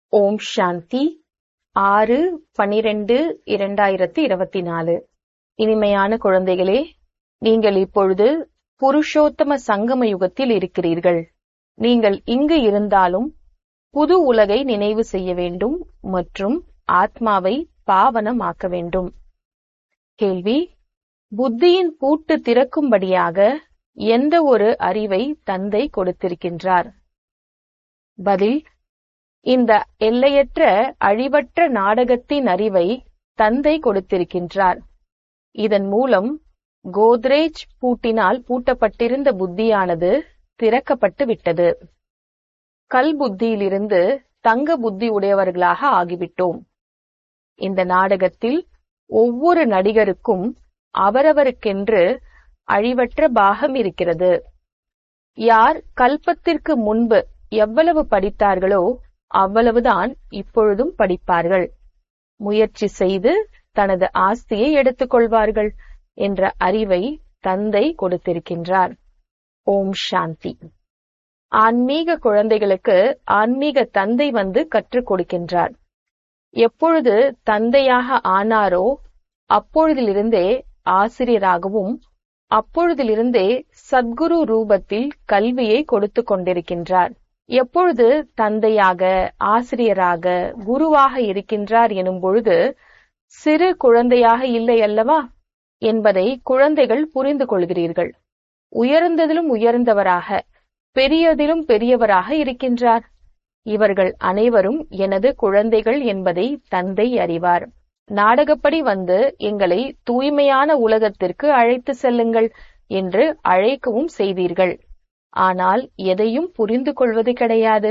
ஓம் சாந்தி ஆறு பனிரெண்டு இரண்டாயிரத்தி இருபத்தி நாலு இனிமையான குழந்தைகளே நீங்கள் இப்பொழுது புருஷோத்தம சங்கம யுகத்தில் இருக்கிறீர்கள் நீங்கள் இங்கு இருந்தாலும் புது உலகை நினைவு செய்ய வேண்டும் மற்றும் ஆத்மாவை பாவனமாக்க வேண்டும் கேள்வி புத்தியின் பூட்டு திறக்கும்படியாக எந்த ஒரு அறிவை தந்தை கொடுத்திருக்கின்றார் பதில் இந்த எல்லையற்ற அழிவற்ற நாடகத்தின் அறிவை தந்தை கொடுத்திருக்கின்றார் இதன் மூலம் கோத்ரேஜ் பூட்டினால் பூட்டப்பட்டிருந்த புத்தியானது திறக்கப்பட்டு விட்டது கல் புத்தியிலிருந்து தங்க புத்தி உடையவர்களாக ஆகிவிட்டோம் இந்த நாடகத்தில் ஒவ்வொரு நடிகருக்கும் அவரவருக்கென்று அழிவற்ற பாகம் இருக்கிறது யார் கல்பத்திற்கு முன்பு எவ்வளவு படித்தார்களோ அவ்வளவுதான் இப்பொழுதும் படிப்பார்கள் முயற்சி செய்து தனது ஆஸ்தியை எடுத்துக் கொள்வார்கள் என்ற அறிவை தந்தை கொடுத்திருக்கின்றார் ஓம் சாந்தி ஆன்மீக குழந்தைகளுக்கு ஆன்மீக தந்தை வந்து கற்றுக் கொடுக்கின்றார் எப்பொழுது தந்தையாக ஆனாரோ அப்பொழுதிலிருந்தே ஆசிரியராகவும் அப்பொழுதிலிருந்தே சத்குரு ரூபத்தில் கல்வியை கொடுத்து கொண்டிருக்கின்றார் எப்பொழுது தந்தையாக ஆசிரியராக குருவாக இருக்கின்றார் எனும் பொழுது சிறு குழந்தையாக இல்லை அல்லவா என்பதை குழந்தைகள் புரிந்து கொள்கிறீர்கள் உயர்ந்ததிலும் உயர்ந்தவராக பெரியதிலும் பெரியவராக இருக்கின்றார் இவர்கள் அனைவரும் எனது குழந்தைகள் என்பதை தந்தை அறிவார் நாடகப்படி வந்து எங்களை தூய்மையான உலகத்திற்கு அழைத்து செல்லுங்கள் என்று அழைக்கவும் செய்தீர்கள் ஆனால் எதையும் புரிந்து கொள்வது கிடையாது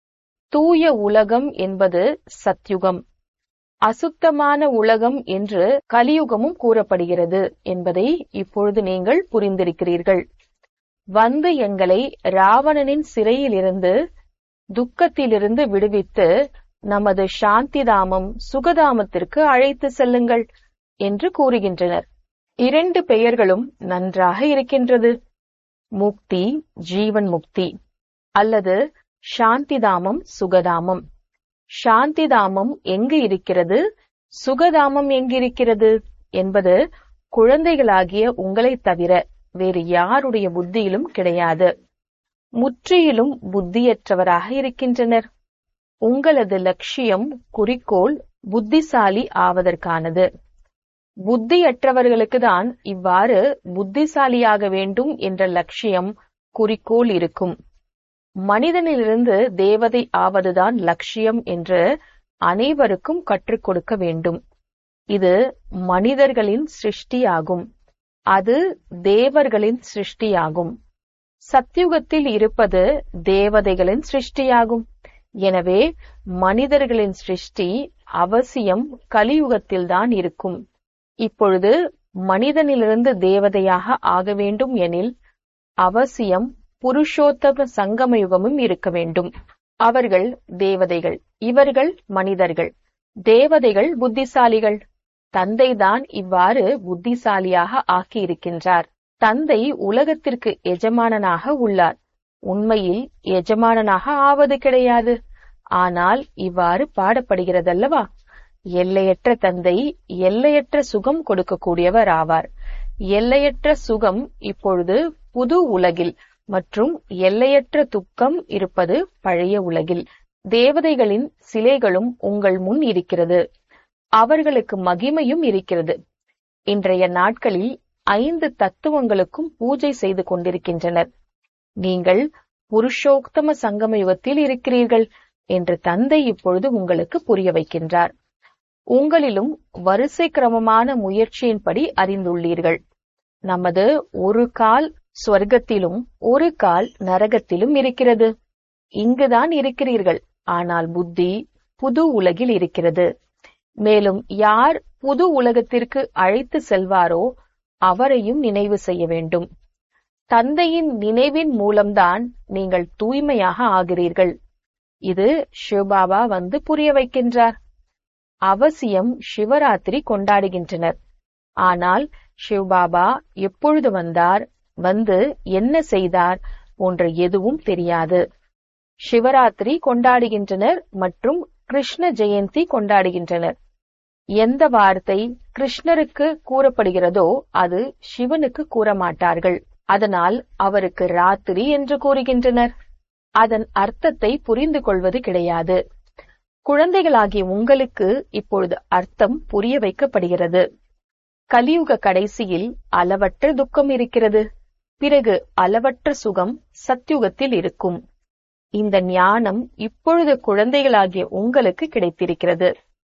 தூய உலகம் என்பது சத்யுகம் அசுத்தமான உலகம் என்று கலியுகமும் கூறப்படுகிறது என்பதை இப்பொழுது நீங்கள் புரிந்திருக்கிறீர்கள் வந்து எங்களை ராவணனின் சிறையிலிருந்து துக்கத்திலிருந்து விடுவித்து நமது சாந்திதாமம் சுகதாமத்திற்கு அழைத்து செல்லுங்கள் என்று கூறுகின்றனர் இரண்டு பெயர்களும் நன்றாக இருக்கின்றது முக்தி ஜீவன் முக்தி அல்லது சாந்திதாமம் சுகதாமம் சாந்திதாமம் எங்கு இருக்கிறது சுகதாமம் எங்கிருக்கிறது என்பது குழந்தைகளாகிய உங்களைத் தவிர வேறு யாருடைய புத்தியிலும் கிடையாது முற்றிலும் புத்தியற்றவராக இருக்கின்றனர் உங்களது லட்சியம் குறிக்கோள் புத்திசாலி ஆவதற்கானது புத்தியற்றவர்களுக்கு தான் இவ்வாறு புத்திசாலியாக வேண்டும் என்ற லட்சியம் குறிக்கோள் இருக்கும் மனிதனிலிருந்து தேவதை ஆவதுதான் லட்சியம் என்று அனைவருக்கும் கற்றுக் கொடுக்க வேண்டும் இது மனிதர்களின் சிருஷ்டியாகும் அது தேவர்களின் சிருஷ்டியாகும் சத்யுகத்தில் இருப்பது தேவதைகளின் சிருஷ்டியாகும் எனவே மனிதர்களின் சிருஷ்டி அவசியம் கலியுகத்தில்தான் இருக்கும் இப்பொழுது மனிதனிலிருந்து தேவதையாக ஆக வேண்டும் எனில் அவசியம் புருஷோத்தம சங்கம யுகமும் இருக்க வேண்டும் அவர்கள் தேவதைகள் இவர்கள் மனிதர்கள் தேவதைகள் புத்திசாலிகள் தந்தைதான் இவ்வாறு புத்திசாலியாக ஆக்கியிருக்கின்றார் தந்தை உலகத்திற்கு எஜமானனாக உள்ளார் உண்மையில் எஜமானனாக ஆவது கிடையாது ஆனால் இவ்வாறு பாடப்படுகிறதல்லவா எல்லையற்ற தந்தை எல்லையற்ற சுகம் கொடுக்கக்கூடியவர் ஆவார் எல்லையற்ற சுகம் இப்பொழுது புது உலகில் மற்றும் எல்லையற்ற துக்கம் இருப்பது பழைய உலகில் தேவதைகளின் சிலைகளும் உங்கள் முன் இருக்கிறது அவர்களுக்கு மகிமையும் இருக்கிறது இன்றைய நாட்களில் ஐந்து தத்துவங்களுக்கும் பூஜை செய்து கொண்டிருக்கின்றனர் நீங்கள் புருஷோக்தம சங்கம யுகத்தில் இருக்கிறீர்கள் என்று தந்தை இப்பொழுது உங்களுக்கு புரிய வைக்கின்றார் உங்களிலும் வரிசை கிரமமான முயற்சியின்படி அறிந்துள்ளீர்கள் நமது ஒரு கால் ஸ்வர்க்கத்திலும் ஒரு கால் நரகத்திலும் இருக்கிறது இங்குதான் இருக்கிறீர்கள் ஆனால் புத்தி புது உலகில் இருக்கிறது மேலும் யார் புது உலகத்திற்கு அழைத்து செல்வாரோ அவரையும் நினைவு செய்ய வேண்டும் தந்தையின் நினைவின் மூலம்தான் நீங்கள் தூய்மையாக ஆகிறீர்கள் இது சிவபாபா வந்து புரிய வைக்கின்றார் அவசியம் சிவராத்திரி கொண்டாடுகின்றனர் ஆனால் சிவபாபா எப்பொழுது வந்தார் வந்து என்ன செய்தார் போன்ற எதுவும் தெரியாது சிவராத்திரி கொண்டாடுகின்றனர் மற்றும் கிருஷ்ண ஜெயந்தி கொண்டாடுகின்றனர் எந்த வார்த்தை கிருஷ்ணருக்கு கூறப்படுகிறதோ அது சிவனுக்கு கூற மாட்டார்கள் அதனால் அவருக்கு ராத்திரி என்று கூறுகின்றனர் அதன் அர்த்தத்தை புரிந்து கொள்வது கிடையாது குழந்தைகளாகிய உங்களுக்கு இப்பொழுது அர்த்தம் புரிய வைக்கப்படுகிறது கலியுக கடைசியில் அளவற்ற துக்கம் இருக்கிறது பிறகு அளவற்ற சுகம் சத்யுகத்தில் இருக்கும் இந்த ஞானம் இப்பொழுது குழந்தைகளாகிய உங்களுக்கு கிடைத்திருக்கிறது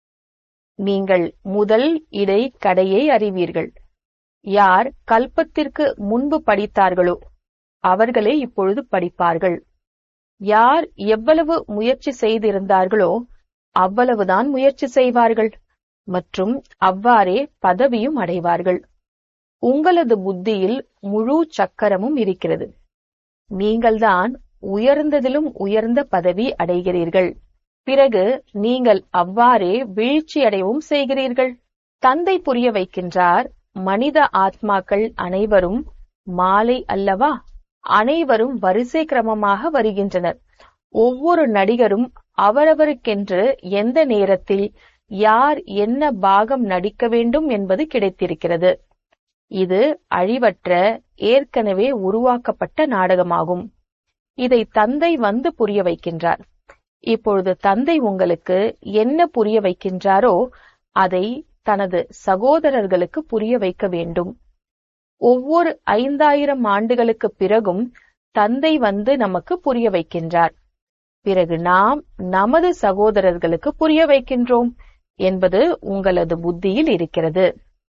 நீங்கள் முதல் இடை கடையை அறிவீர்கள் யார் கல்பத்திற்கு முன்பு படித்தார்களோ அவர்களே இப்பொழுது படிப்பார்கள் யார் எவ்வளவு முயற்சி செய்திருந்தார்களோ அவ்வளவுதான் முயற்சி செய்வார்கள் மற்றும் அவ்வாறே பதவியும் அடைவார்கள் உங்களது புத்தியில் முழு சக்கரமும் இருக்கிறது நீங்கள்தான் உயர்ந்ததிலும் உயர்ந்த பதவி அடைகிறீர்கள் பிறகு நீங்கள் அவ்வாறே வீழ்ச்சி அடையவும் செய்கிறீர்கள் தந்தை புரிய வைக்கின்றார் மனித ஆத்மாக்கள் அனைவரும் மாலை அல்லவா அனைவரும் வரிசை கிரமமாக வருகின்றனர் ஒவ்வொரு நடிகரும் அவரவருக்கென்று எந்த நேரத்தில் யார் என்ன பாகம் நடிக்க வேண்டும் என்பது கிடைத்திருக்கிறது இது அழிவற்ற ஏற்கனவே உருவாக்கப்பட்ட நாடகமாகும் இதை தந்தை வந்து புரிய வைக்கின்றார் இப்பொழுது தந்தை உங்களுக்கு என்ன புரிய வைக்கின்றாரோ அதை தனது சகோதரர்களுக்கு புரிய வைக்க வேண்டும் ஒவ்வொரு ஐந்தாயிரம் ஆண்டுகளுக்கு பிறகும் தந்தை வந்து நமக்கு புரிய வைக்கின்றார் பிறகு நாம் நமது சகோதரர்களுக்கு புரிய வைக்கின்றோம் என்பது உங்களது புத்தியில் இருக்கிறது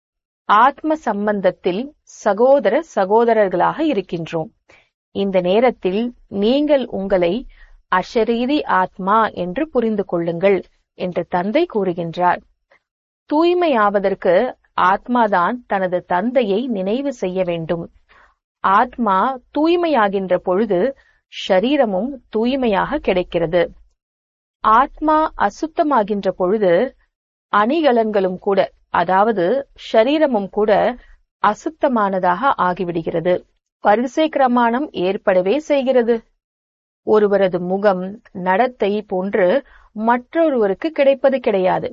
ஆத்ம சம்பந்தத்தில் சகோதர சகோதரர்களாக இருக்கின்றோம் இந்த நேரத்தில் நீங்கள் உங்களை அஷரீதி ஆத்மா என்று புரிந்து கொள்ளுங்கள் என்று தந்தை கூறுகின்றார் தூய்மையாவதற்கு ஆத்மாதான் தனது தந்தையை நினைவு செய்ய வேண்டும் ஆத்மா தூய்மையாகின்ற பொழுது ஷரீரமும் தூய்மையாக கிடைக்கிறது ஆத்மா அசுத்தமாகின்ற பொழுது அணிகலன்களும் கூட அதாவது ஷரீரமும் கூட அசுத்தமானதாக ஆகிவிடுகிறது வரிசை கிரமாணம் ஏற்படவே செய்கிறது ஒருவரது முகம் நடத்தை போன்று மற்றொருவருக்கு கிடைப்பது கிடையாது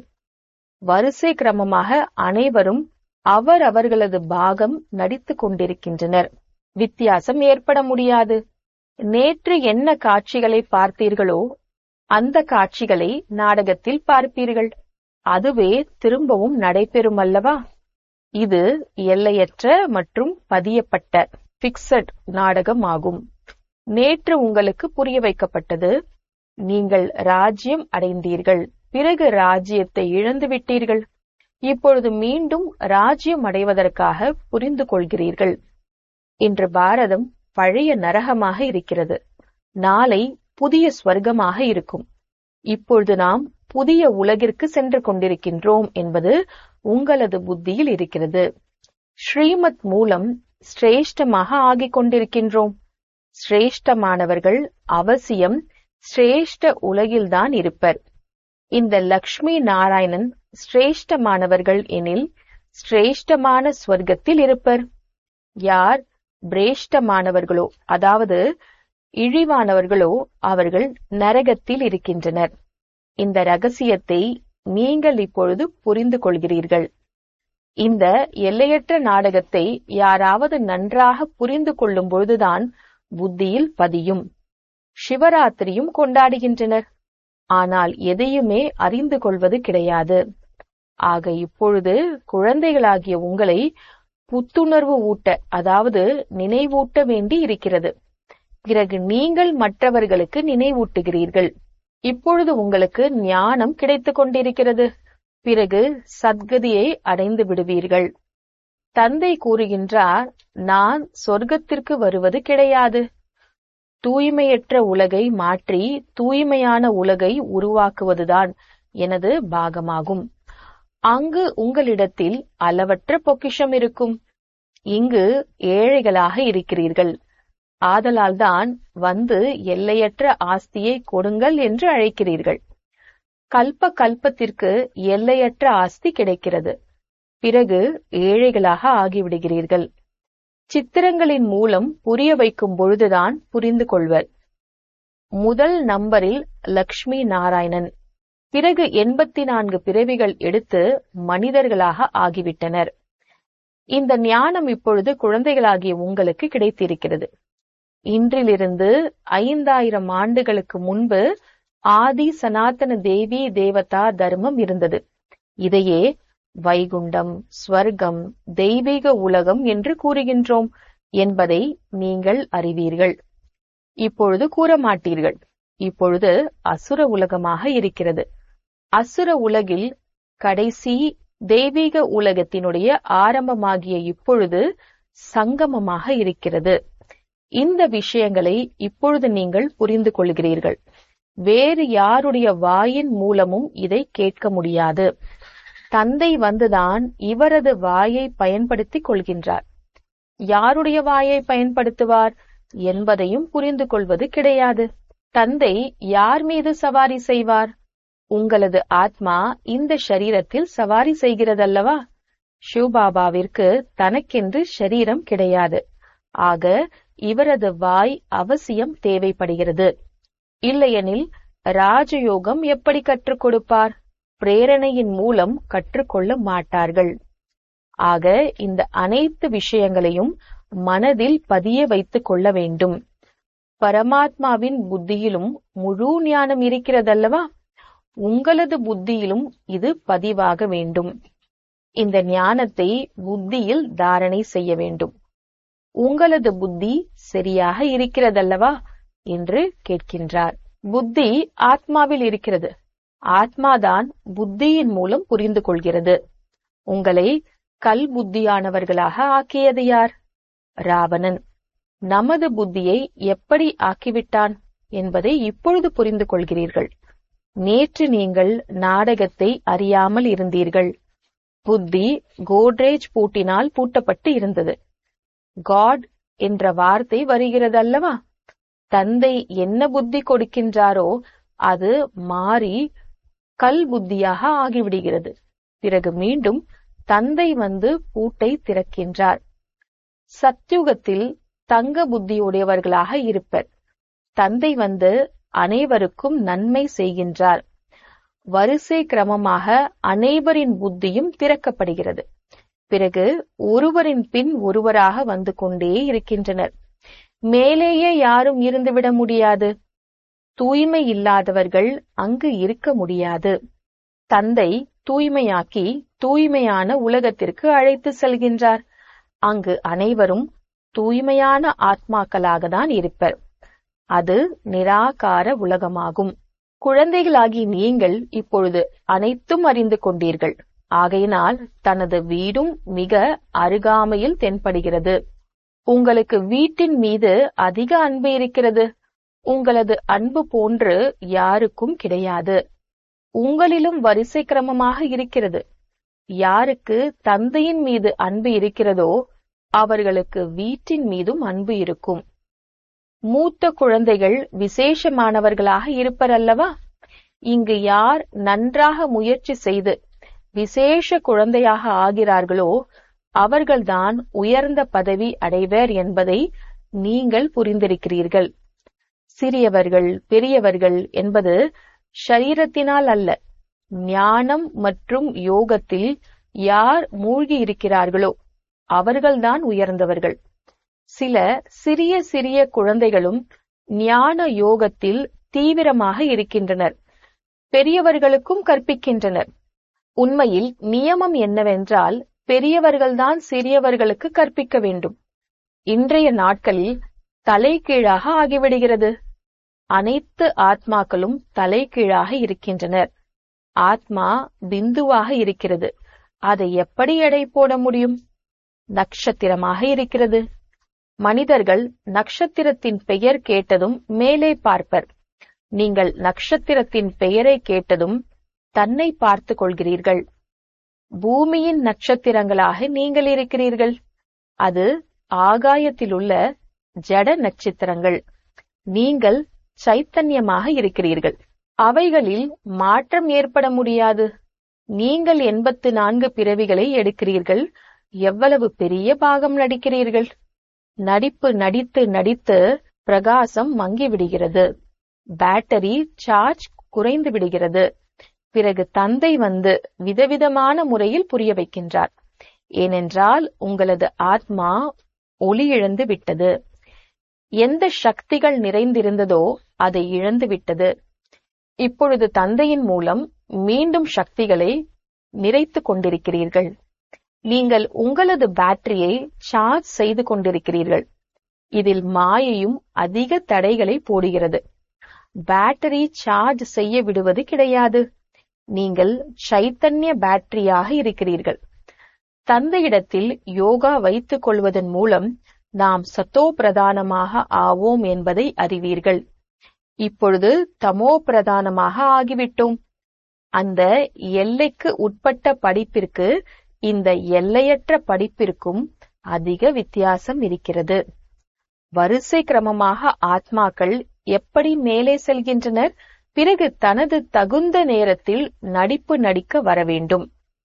வரிசை கிரமமாக அனைவரும் அவர் அவர்களது பாகம் நடித்துக் கொண்டிருக்கின்றனர் வித்தியாசம் ஏற்பட முடியாது நேற்று என்ன காட்சிகளை பார்த்தீர்களோ அந்த காட்சிகளை நாடகத்தில் பார்ப்பீர்கள் அதுவே திரும்பவும் நடைபெறும் அல்லவா இது எல்லையற்ற மற்றும் பதியப்பட்ட பிக்சட் நாடகம் ஆகும் நேற்று உங்களுக்கு புரிய வைக்கப்பட்டது நீங்கள் ராஜ்யம் அடைந்தீர்கள் பிறகு ராஜ்யத்தை இழந்து விட்டீர்கள் இப்பொழுது மீண்டும் ராஜ்யம் அடைவதற்காக புரிந்து கொள்கிறீர்கள் இன்று பாரதம் பழைய நரகமாக இருக்கிறது நாளை புதிய ஸ்வர்க்கமாக இருக்கும் இப்பொழுது நாம் புதிய உலகிற்கு சென்று கொண்டிருக்கின்றோம் என்பது உங்களது புத்தியில் இருக்கிறது ஸ்ரீமத் மூலம் சிரேஷ்டமாக ஆகிக் கொண்டிருக்கின்றோம் சிரேஷ்டமானவர்கள் அவசியம் சிரேஷ்ட உலகில்தான் இருப்பர் இந்த லக்ஷ்மி நாராயணன் சிரேஷ்டமானவர்கள் எனில் சிரேஷ்டமான ஸ்வர்க்கத்தில் இருப்பர் யார் பிரேஷ்டமானவர்களோ அதாவது இழிவானவர்களோ அவர்கள் நரகத்தில் இருக்கின்றனர் இந்த ரகசியத்தை நீங்கள் இப்பொழுது புரிந்து கொள்கிறீர்கள் இந்த எல்லையற்ற நாடகத்தை யாராவது நன்றாக புரிந்து கொள்ளும் பொழுதுதான் புத்தியில் பதியும் சிவராத்திரியும் கொண்டாடுகின்றனர் ஆனால் எதையுமே அறிந்து கொள்வது கிடையாது ஆக இப்பொழுது குழந்தைகளாகிய உங்களை புத்துணர்வு ஊட்ட அதாவது நினைவூட்ட வேண்டி இருக்கிறது பிறகு நீங்கள் மற்றவர்களுக்கு நினைவூட்டுகிறீர்கள் இப்பொழுது உங்களுக்கு ஞானம் கிடைத்துக் கொண்டிருக்கிறது பிறகு சத்கதியை அடைந்து விடுவீர்கள் தந்தை கூறுகின்றார் நான் சொர்க்கத்திற்கு வருவது கிடையாது தூய்மையற்ற உலகை மாற்றி தூய்மையான உலகை உருவாக்குவதுதான் எனது பாகமாகும் அங்கு உங்களிடத்தில் அளவற்ற பொக்கிஷம் இருக்கும் இங்கு ஏழைகளாக இருக்கிறீர்கள் ஆதலால்தான் வந்து எல்லையற்ற ஆஸ்தியை கொடுங்கள் என்று அழைக்கிறீர்கள் கல்ப கல்பத்திற்கு எல்லையற்ற ஆஸ்தி கிடைக்கிறது பிறகு ஏழைகளாக ஆகிவிடுகிறீர்கள் சித்திரங்களின் மூலம் புரிய வைக்கும் பொழுதுதான் புரிந்து கொள்வர் முதல் நம்பரில் லக்ஷ்மி நாராயணன் பிறகு எண்பத்தி நான்கு பிறவிகள் எடுத்து மனிதர்களாக ஆகிவிட்டனர் இந்த ஞானம் இப்பொழுது குழந்தைகளாகிய உங்களுக்கு கிடைத்திருக்கிறது இன்றிலிருந்து ஐந்தாயிரம் ஆண்டுகளுக்கு முன்பு ஆதி சனாதன தேவி தேவதா தர்மம் இருந்தது இதையே வைகுண்டம் ஸ்வர்க்கம் தெய்வீக உலகம் என்று கூறுகின்றோம் என்பதை நீங்கள் அறிவீர்கள் இப்பொழுது கூற மாட்டீர்கள் இப்பொழுது அசுர உலகமாக இருக்கிறது அசுர உலகில் கடைசி தெய்வீக உலகத்தினுடைய ஆரம்பமாகிய இப்பொழுது சங்கமமாக இருக்கிறது இந்த விஷயங்களை இப்பொழுது நீங்கள் புரிந்து கொள்கிறீர்கள் வேறு யாருடைய வாயின் மூலமும் இதை கேட்க முடியாது தந்தை வந்துதான் இவரது வாயை பயன்படுத்திக் கொள்கின்றார் யாருடைய வாயை பயன்படுத்துவார் என்பதையும் புரிந்து கொள்வது கிடையாது தந்தை யார் மீது சவாரி செய்வார் உங்களது ஆத்மா இந்த ஷரீரத்தில் சவாரி செய்கிறதல்லவா சிவபாபாவிற்கு தனக்கென்று ஷரீரம் கிடையாது ஆக இவரது வாய் அவசியம் தேவைப்படுகிறது இல்லையெனில் ராஜயோகம் எப்படி கற்றுக் கொடுப்பார் பிரேரணையின் மூலம் கற்றுக்கொள்ள மாட்டார்கள் ஆக இந்த அனைத்து விஷயங்களையும் மனதில் பதிய வைத்துக் கொள்ள வேண்டும் பரமாத்மாவின் புத்தியிலும் முழு ஞானம் இருக்கிறதல்லவா உங்களது புத்தியிலும் இது பதிவாக வேண்டும் இந்த ஞானத்தை புத்தியில் தாரணை செய்ய வேண்டும் உங்களது புத்தி சரியாக இருக்கிறதல்லவா என்று கேட்கின்றார் புத்தி ஆத்மாவில் இருக்கிறது ஆத்மாதான் புத்தியின் மூலம் புரிந்து கொள்கிறது உங்களை கல் புத்தியானவர்களாக ஆக்கியது யார் ராவணன் நமது புத்தியை எப்படி ஆக்கிவிட்டான் என்பதை இப்பொழுது புரிந்து கொள்கிறீர்கள் நேற்று நீங்கள் நாடகத்தை அறியாமல் இருந்தீர்கள் புத்தி கோட்ரேஜ் பூட்டினால் பூட்டப்பட்டு இருந்தது காட் என்ற வார்த்தை வருகிறது அல்லவா தந்தை என்ன புத்தி கொடுக்கின்றாரோ அது மாறி கல் புத்தியாக ஆகிவிடுகிறது பிறகு மீண்டும் தந்தை வந்து பூட்டை திறக்கின்றார் சத்யுகத்தில் தங்க புத்தியுடையவர்களாக இருப்பர் தந்தை வந்து அனைவருக்கும் நன்மை செய்கின்றார் வரிசை கிரமமாக அனைவரின் புத்தியும் திறக்கப்படுகிறது பிறகு ஒருவரின் பின் ஒருவராக வந்து கொண்டே இருக்கின்றனர் மேலேயே யாரும் இருந்துவிட முடியாது தூய்மை இல்லாதவர்கள் அங்கு இருக்க முடியாது தந்தை தூய்மையாக்கி தூய்மையான உலகத்திற்கு அழைத்து செல்கின்றார் அங்கு அனைவரும் தூய்மையான ஆத்மாக்களாக தான் இருப்பர் அது நிராகார உலகமாகும் குழந்தைகளாகி நீங்கள் இப்பொழுது அனைத்தும் அறிந்து கொண்டீர்கள் ஆகையினால் தனது வீடும் மிக அருகாமையில் தென்படுகிறது உங்களுக்கு வீட்டின் மீது அதிக அன்பு இருக்கிறது உங்களது அன்பு போன்று யாருக்கும் கிடையாது உங்களிலும் வரிசை கிரமமாக இருக்கிறது யாருக்கு தந்தையின் மீது அன்பு இருக்கிறதோ அவர்களுக்கு வீட்டின் மீதும் அன்பு இருக்கும் மூத்த குழந்தைகள் விசேஷமானவர்களாக இருப்பர் அல்லவா இங்கு யார் நன்றாக முயற்சி செய்து விசேஷ குழந்தையாக ஆகிறார்களோ அவர்கள்தான் உயர்ந்த பதவி அடைவர் என்பதை நீங்கள் புரிந்திருக்கிறீர்கள் சிறியவர்கள் பெரியவர்கள் என்பது ஷரீரத்தினால் அல்ல ஞானம் மற்றும் யோகத்தில் யார் மூழ்கி இருக்கிறார்களோ அவர்கள்தான் உயர்ந்தவர்கள் சில சிறிய சிறிய குழந்தைகளும் ஞான யோகத்தில் தீவிரமாக இருக்கின்றனர் பெரியவர்களுக்கும் கற்பிக்கின்றனர் உண்மையில் நியமம் என்னவென்றால் பெரியவர்கள்தான் சிறியவர்களுக்கு கற்பிக்க வேண்டும் இன்றைய நாட்களில் தலைகீழாக ஆகிவிடுகிறது அனைத்து ஆத்மாக்களும் தலைகீழாக இருக்கின்றனர் ஆத்மா பிந்துவாக இருக்கிறது அதை எப்படி எடை போட முடியும் நட்சத்திரமாக இருக்கிறது மனிதர்கள் நட்சத்திரத்தின் பெயர் கேட்டதும் மேலே பார்ப்பர் நீங்கள் நட்சத்திரத்தின் பெயரை கேட்டதும் தன்னை பார்த்து கொள்கிறீர்கள் பூமியின் நட்சத்திரங்களாக நீங்கள் இருக்கிறீர்கள் அது ஆகாயத்திலுள்ள ஜட நட்சத்திரங்கள் நீங்கள் சைத்தன்யமாக இருக்கிறீர்கள் அவைகளில் மாற்றம் ஏற்பட முடியாது நீங்கள் எண்பத்து நான்கு பிறவிகளை எடுக்கிறீர்கள் எவ்வளவு பெரிய பாகம் நடிக்கிறீர்கள் நடிப்பு நடித்து நடித்து பிரகாசம் மங்கிவிடுகிறது பேட்டரி சார்ஜ் குறைந்து விடுகிறது பிறகு தந்தை வந்து விதவிதமான முறையில் புரிய வைக்கின்றார் ஏனென்றால் உங்களது ஆத்மா ஒளி இழந்து விட்டது எந்த சக்திகள் நிறைந்திருந்ததோ அதை இழந்து விட்டது இப்பொழுது தந்தையின் மூலம் மீண்டும் சக்திகளை நிறைத்துக் கொண்டிருக்கிறீர்கள் நீங்கள் உங்களது பேட்டரியை சார்ஜ் செய்து கொண்டிருக்கிறீர்கள் இதில் மாயையும் அதிக தடைகளை போடுகிறது பேட்டரி சார்ஜ் செய்ய விடுவது கிடையாது நீங்கள் சைத்தன்ய பேட்டரியாக இருக்கிறீர்கள் தந்தையிடத்தில் யோகா வைத்துக் கொள்வதன் மூலம் நாம் சத்தோ பிரதானமாக ஆவோம் என்பதை அறிவீர்கள் இப்பொழுது தமோ பிரதானமாக ஆகிவிட்டோம் அந்த எல்லைக்கு உட்பட்ட படிப்பிற்கு இந்த எல்லையற்ற படிப்பிற்கும் அதிக வித்தியாசம் இருக்கிறது வரிசை கிரமமாக ஆத்மாக்கள் எப்படி மேலே செல்கின்றனர் பிறகு தனது தகுந்த நேரத்தில் நடிப்பு நடிக்க வர வேண்டும்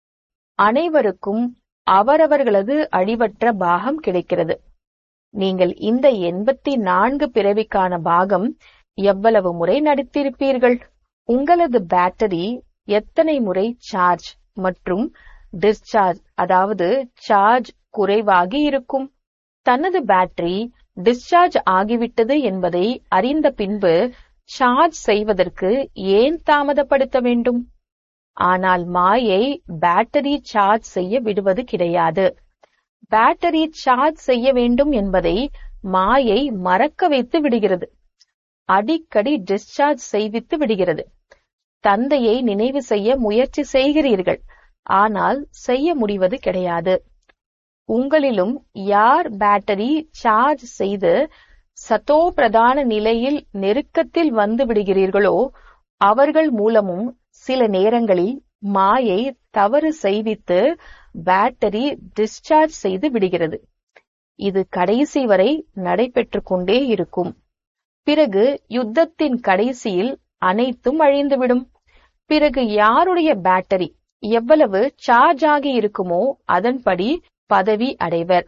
அனைவருக்கும் அவரவர்களது அழிவற்ற பாகம் கிடைக்கிறது நீங்கள் இந்த எண்பத்தி நான்கு பிறவிக்கான பாகம் எவ்வளவு முறை நடித்திருப்பீர்கள் உங்களது பேட்டரி எத்தனை முறை சார்ஜ் மற்றும் டிஸ்சார்ஜ் அதாவது சார்ஜ் குறைவாகி இருக்கும் தனது பேட்டரி டிஸ்சார்ஜ் ஆகிவிட்டது என்பதை அறிந்த பின்பு சார்ஜ் செய்வதற்கு ஏன் தாமதப்படுத்த வேண்டும் ஆனால் மாயை பேட்டரி சார்ஜ் செய்ய விடுவது கிடையாது பேட்டரி சார்ஜ் செய்ய வேண்டும் என்பதை மாயை மறக்க வைத்து விடுகிறது அடிக்கடி டிஸ்சார்ஜ் செய்வித்து விடுகிறது தந்தையை நினைவு செய்ய முயற்சி செய்கிறீர்கள் ஆனால் செய்ய முடிவது கிடையாது உங்களிலும் யார் பேட்டரி சார்ஜ் செய்து சத்தோ பிரதான நிலையில் நெருக்கத்தில் வந்து விடுகிறீர்களோ அவர்கள் மூலமும் சில நேரங்களில் மாயை தவறு செய்வித்து பேட்டரி டிஸ்சார்ஜ் செய்து விடுகிறது இது கடைசி வரை நடைபெற்றுக் கொண்டே இருக்கும் பிறகு யுத்தத்தின் கடைசியில் அனைத்தும் அழிந்துவிடும் பிறகு யாருடைய பேட்டரி எவ்வளவு சார்ஜ் ஆகி இருக்குமோ அதன்படி பதவி அடைவர்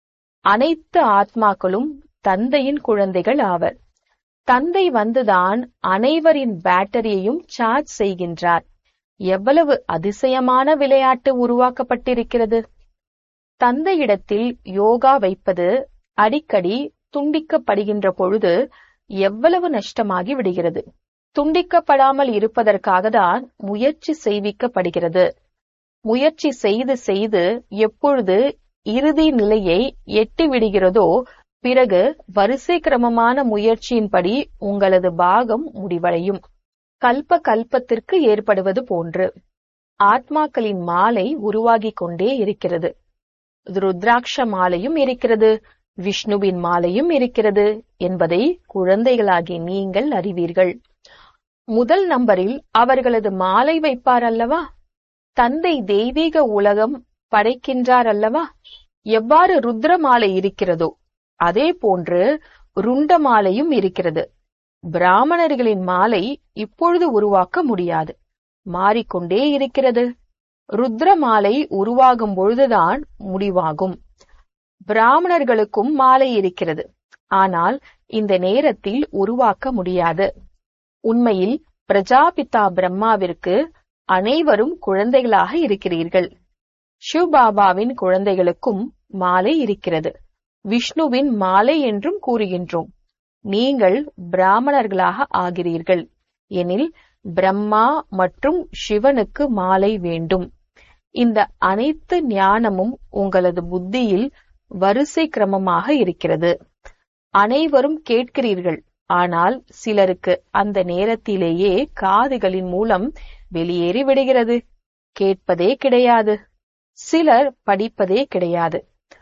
அனைத்து ஆத்மாக்களும் தந்தையின் குழந்தைகள் ஆவர் தந்தை வந்துதான் அனைவரின் பேட்டரியையும் சார்ஜ் செய்கின்றார் எவ்வளவு அதிசயமான விளையாட்டு உருவாக்கப்பட்டிருக்கிறது தந்தையிடத்தில் யோகா வைப்பது அடிக்கடி துண்டிக்கப்படுகின்ற பொழுது எவ்வளவு நஷ்டமாகி விடுகிறது துண்டிக்கப்படாமல் இருப்பதற்காக தான் முயற்சி செய்விக்கப்படுகிறது முயற்சி செய்து செய்து எப்பொழுது இறுதி நிலையை எட்டி விடுகிறதோ பிறகு வரிசை கிரமமான முயற்சியின்படி உங்களது பாகம் முடிவடையும் கல்ப கல்பத்திற்கு ஏற்படுவது போன்று ஆத்மாக்களின் மாலை உருவாகிக் கொண்டே இருக்கிறது ருத்ராட்ச மாலையும் இருக்கிறது விஷ்ணுவின் மாலையும் இருக்கிறது என்பதை குழந்தைகளாகி நீங்கள் அறிவீர்கள் முதல் நம்பரில் அவர்களது மாலை வைப்பார் அல்லவா தந்தை தெய்வீக உலகம் படைக்கின்றார் அல்லவா எவ்வாறு ருத்ர மாலை இருக்கிறதோ அதே போன்று ருண்ட மாலையும் இருக்கிறது பிராமணர்களின் மாலை இப்பொழுது உருவாக்க முடியாது மாறிக்கொண்டே இருக்கிறது ருத்ர மாலை உருவாகும் பொழுதுதான் முடிவாகும் பிராமணர்களுக்கும் மாலை இருக்கிறது ஆனால் இந்த நேரத்தில் உருவாக்க முடியாது உண்மையில் பிரஜாபிதா பிரம்மாவிற்கு அனைவரும் குழந்தைகளாக இருக்கிறீர்கள் சிவபாபாவின் குழந்தைகளுக்கும் மாலை இருக்கிறது விஷ்ணுவின் மாலை என்றும் கூறுகின்றோம் நீங்கள் பிராமணர்களாக ஆகிறீர்கள் எனில் பிரம்மா மற்றும் சிவனுக்கு மாலை வேண்டும் இந்த அனைத்து ஞானமும் உங்களது புத்தியில் வரிசை கிரமமாக இருக்கிறது அனைவரும் கேட்கிறீர்கள் ஆனால் சிலருக்கு அந்த நேரத்திலேயே காதுகளின் மூலம் வெளியேறி விடுகிறது கேட்பதே கிடையாது சிலர் படிப்பதே கிடையாது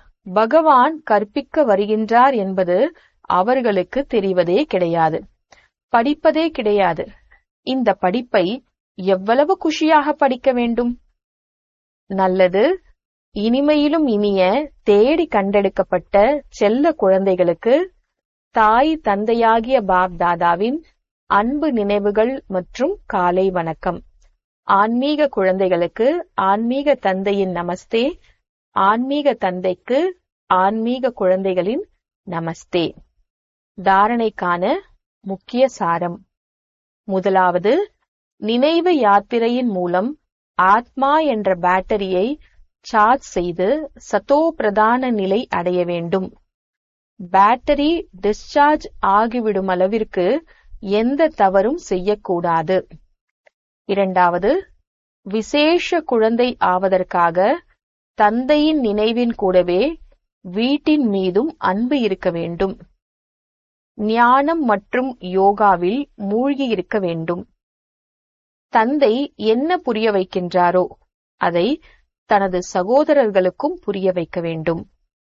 பகவான் கற்பிக்க வருகின்றார் என்பது அவர்களுக்கு தெரிவதே கிடையாது படிப்பதே கிடையாது இந்த படிப்பை எவ்வளவு குஷியாக படிக்க வேண்டும் நல்லது இனிமையிலும் இனிய தேடி கண்டெடுக்கப்பட்ட செல்ல குழந்தைகளுக்கு தாய் தந்தையாகிய பாப் தாதாவின் அன்பு நினைவுகள் மற்றும் காலை வணக்கம் ஆன்மீக குழந்தைகளுக்கு ஆன்மீக தந்தையின் நமஸ்தே ஆன்மீக தந்தைக்கு ஆன்மீக குழந்தைகளின் நமஸ்தே தாரணைக்கான முக்கிய சாரம் முதலாவது நினைவு யாத்திரையின் மூலம் ஆத்மா என்ற பேட்டரியை சார்ஜ் செய்து சத்தோ பிரதான நிலை அடைய வேண்டும் பேட்டரி டிஸ்சார்ஜ் ஆகிவிடும் அளவிற்கு எந்த தவறும் செய்யக்கூடாது இரண்டாவது விசேஷ குழந்தை ஆவதற்காக தந்தையின் நினைவின் கூடவே வீட்டின் மீதும் அன்பு இருக்க வேண்டும் ஞானம் மற்றும் யோகாவில் மூழ்கி இருக்க வேண்டும் தந்தை என்ன புரிய வைக்கின்றாரோ அதை தனது சகோதரர்களுக்கும் புரிய வைக்க வேண்டும்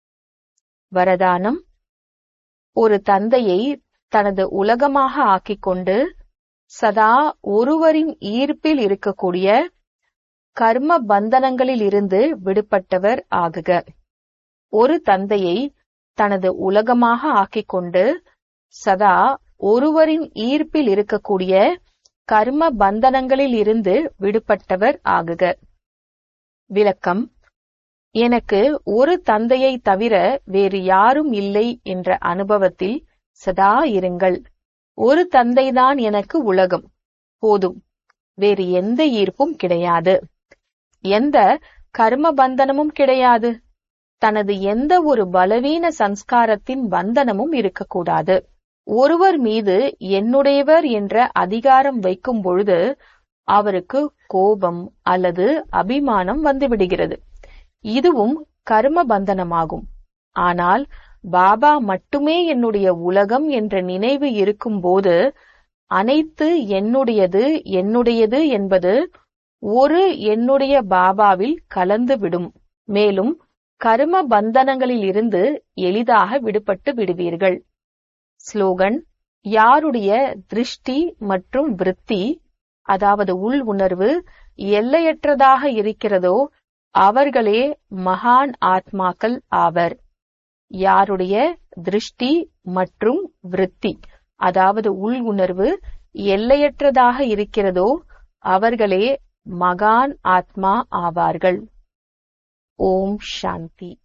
வரதானம் ஒரு தந்தையை தனது உலகமாக ஆக்கிக் கொண்டு சதா ஒருவரின் ஈர்ப்பில் இருக்கக்கூடிய கர்ம பந்தனங்களில் இருந்து விடுபட்டவர் ஆகுக ஒரு தந்தையை தனது உலகமாக ஆக்கிக் கொண்டு சதா ஒருவரின் ஈர்ப்பில் இருக்கக்கூடிய கர்ம பந்தனங்களில் இருந்து விடுபட்டவர் ஆகுக விளக்கம் எனக்கு ஒரு தந்தையை தவிர வேறு யாரும் இல்லை என்ற அனுபவத்தில் சதா இருங்கள் ஒரு தந்தைதான் எனக்கு உலகம் போதும் வேறு எந்த ஈர்ப்பும் கிடையாது எந்த கர்ம பந்தனமும் கிடையாது தனது எந்த ஒரு பலவீன சம்ஸ்காரத்தின் பந்தனமும் இருக்கக்கூடாது ஒருவர் மீது என்னுடையவர் என்ற அதிகாரம் வைக்கும் பொழுது அவருக்கு கோபம் அல்லது அபிமானம் வந்துவிடுகிறது இதுவும் கர்ம பந்தனமாகும் ஆனால் பாபா மட்டுமே என்னுடைய உலகம் என்ற நினைவு இருக்கும்போது அனைத்து என்னுடையது என்னுடையது என்பது ஒரு என்னுடைய பாபாவில் கலந்து விடும் மேலும் கர்ம பந்தனங்களில் இருந்து எளிதாக விடுபட்டு விடுவீர்கள் ஸ்லோகன் யாருடைய திருஷ்டி மற்றும் விருத்தி அதாவது உள் உணர்வு எல்லையற்றதாக இருக்கிறதோ அவர்களே மகான் ஆத்மாக்கள் ஆவர் யாருடைய திருஷ்டி மற்றும் விருத்தி அதாவது உள் உணர்வு எல்லையற்றதாக இருக்கிறதோ அவர்களே மகான் ஆத்மா ஆவார்கள் ஓம் சாந்தி